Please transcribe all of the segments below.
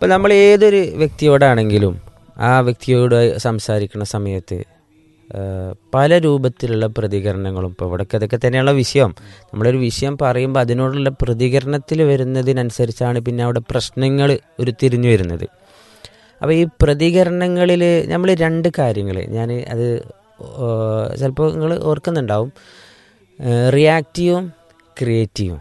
ഇപ്പോൾ നമ്മൾ ഏതൊരു വ്യക്തിയോടാണെങ്കിലും ആ വ്യക്തിയോട് സംസാരിക്കുന്ന സമയത്ത് ആ, പല രൂപത്തിലുള്ള പ്രതികരണങ്ങളും ഇപ്പോൾ ഇവിടേക്ക് അതൊക്കെ തന്നെയുള്ള വിഷയം നമ്മളൊരു വിഷയം പറയുമ്പോൾ അതിനോടുള്ള പ്രതികരണത്തിൽ വരുന്നതിനനുസരിച്ചാണ് പിന്നെ അവിടെ പ്രശ്നങ്ങൾ ഉരുത്തിരിഞ്ഞു വരുന്നത് അപ്പോൾ ഈ പ്രതികരണങ്ങളിൽ നമ്മൾ രണ്ട് കാര്യങ്ങൾ ഞാൻ അത് ചിലപ്പോൾ നിങ്ങൾ ഓർക്കുന്നുണ്ടാവും റിയാക്റ്റീവും ക്രിയേറ്റീവും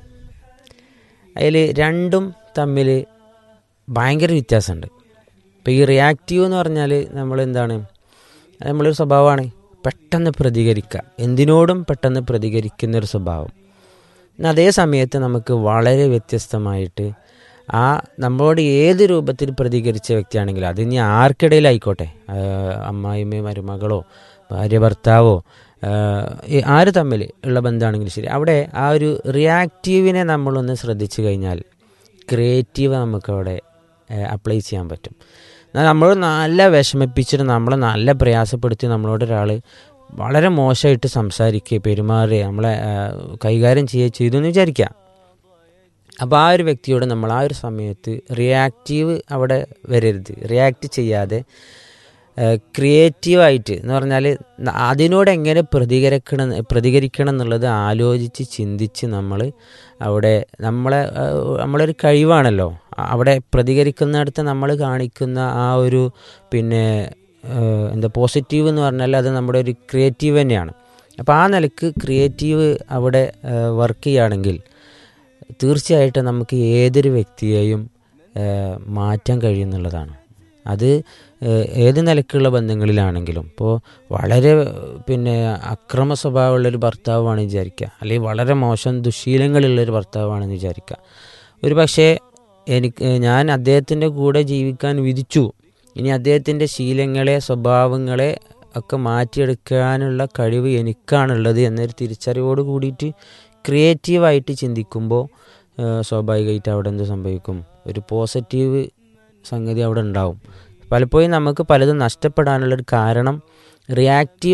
അതിൽ രണ്ടും തമ്മിൽ ഭയങ്കര വ്യത്യാസമുണ്ട് ഇപ്പോൾ ഈ റിയാക്റ്റീവ് എന്ന് പറഞ്ഞാൽ നമ്മൾ എന്താണ് അത് നമ്മളൊരു സ്വഭാവമാണ് പെട്ടെന്ന് പ്രതികരിക്കുക എന്തിനോടും പെട്ടെന്ന് പ്രതികരിക്കുന്ന ഒരു സ്വഭാവം എന്നാൽ അതേ സമയത്ത് നമുക്ക് വളരെ വ്യത്യസ്തമായിട്ട് ആ നമ്മളോട് ഏത് രൂപത്തിൽ പ്രതികരിച്ച വ്യക്തിയാണെങ്കിലും അത് ഇനി ആർക്കിടയിലായിക്കോട്ടെ ആ, അമ്മായിമ്മയോ മരുമകളോ ഭാര്യ ഭർത്താവോ ആ, ഈ ആര് തമ്മിൽ ഉള്ള ബന്ധമാണെങ്കിലും ശരി അവിടെ ആ ഒരു റിയാക്റ്റീവിനെ നമ്മളൊന്ന് ശ്രദ്ധിച്ചു കഴിഞ്ഞാൽ ക്രിയേറ്റീവ് നമുക്കവിടെ അപ്ലൈ ചെയ്യാൻ പറ്റും എന്നാൽ നമ്മൾ നല്ല വിഷമിപ്പിച്ചിട്ട് നമ്മളെ നല്ല പ്രയാസപ്പെടുത്തി നമ്മളോട് ഒരാൾ വളരെ മോശമായിട്ട് സംസാരിക്കുക പെരുമാറുക നമ്മളെ ആ, കൈകാര്യം ചെയ്യുക ചെയ്തു എന്ന് വിചാരിക്കുക അപ്പോൾ ആ ഒരു വ്യക്തിയോട് നമ്മൾ ആ ഒരു സമയത്ത് റിയാക്റ്റീവ് അവിടെ വരരുത് റിയാക്റ്റ് ചെയ്യാതെ ക്രിയേറ്റീവായിട്ട് എന്ന് പറഞ്ഞാൽ ന- അതിനോട് എങ്ങനെ പ്രതികരിക്കണം പ്രതികരിക്കണം എന്നുള്ളത് ആലോചിച്ച് ചിന്തിച്ച് നമ്മൾ അവിടെ നമ്മളെ ആ, നമ്മളൊരു കഴിവാണല്ലോ അ- അവിടെ പ്രതികരിക്കുന്നിടത്ത് നമ്മൾ കാണിക്കുന്ന ആ ഒരു പിന്നെ ആ, എന്താ പോസിറ്റീവ് എന്ന് പറഞ്ഞാൽ അത് നമ്മുടെ ഒരു ക്രിയേറ്റീവ് തന്നെയാണ് അപ്പോൾ ആ നിലക്ക് ക്രിയേറ്റീവ് അവിടെ വർക്ക് ചെയ്യുകയാണെങ്കിൽ തീർച്ചയായിട്ടും നമുക്ക് ഏതൊരു വ്യക്തിയെയും ഏഹ്, മാറ്റാൻ കഴിയുന്നുള്ളതാണ് അത് ഏഹ്, ഏത് നിലക്കുള്ള ബന്ധങ്ങളിലാണെങ്കിലും ഇപ്പോൾ വളരെ പിന്നെ അക്രമ സ്വഭാവമുള്ളൊരു ഭർത്താവാണ് വിചാരിക്കുക അല്ലെങ്കിൽ വളരെ മോശം ദുശീലങ്ങളുള്ളൊരു ഭർത്താവാണെന്ന് വിചാരിക്കുക ഒരു പക്ഷേ എനിക്ക് ഞാൻ അദ്ദേഹത്തിൻ്റെ കൂടെ ജീവിക്കാൻ വിധിച്ചു ഇനി അദ്ദേഹത്തിൻ്റെ ശീലങ്ങളെ സ്വഭാവങ്ങളെ ഒക്കെ മാറ്റിയെടുക്കാനുള്ള കഴിവ് എനിക്കാണുള്ളത് എന്നൊരു തിരിച്ചറിവോട് കൂടിയിട്ട് ക്രിയേറ്റീവായിട്ട് ചിന്തിക്കുമ്പോൾ സ്വാഭാവികമായിട്ട് അവിടെ എന്ത് സംഭവിക്കും ഒരു പോസിറ്റീവ് സംഗതി അവിടെ ഉണ്ടാവും പലപ്പോഴും നമുക്ക് പലതും നഷ്ടപ്പെടാനുള്ളൊരു കാരണം റിയാക്റ്റീവ്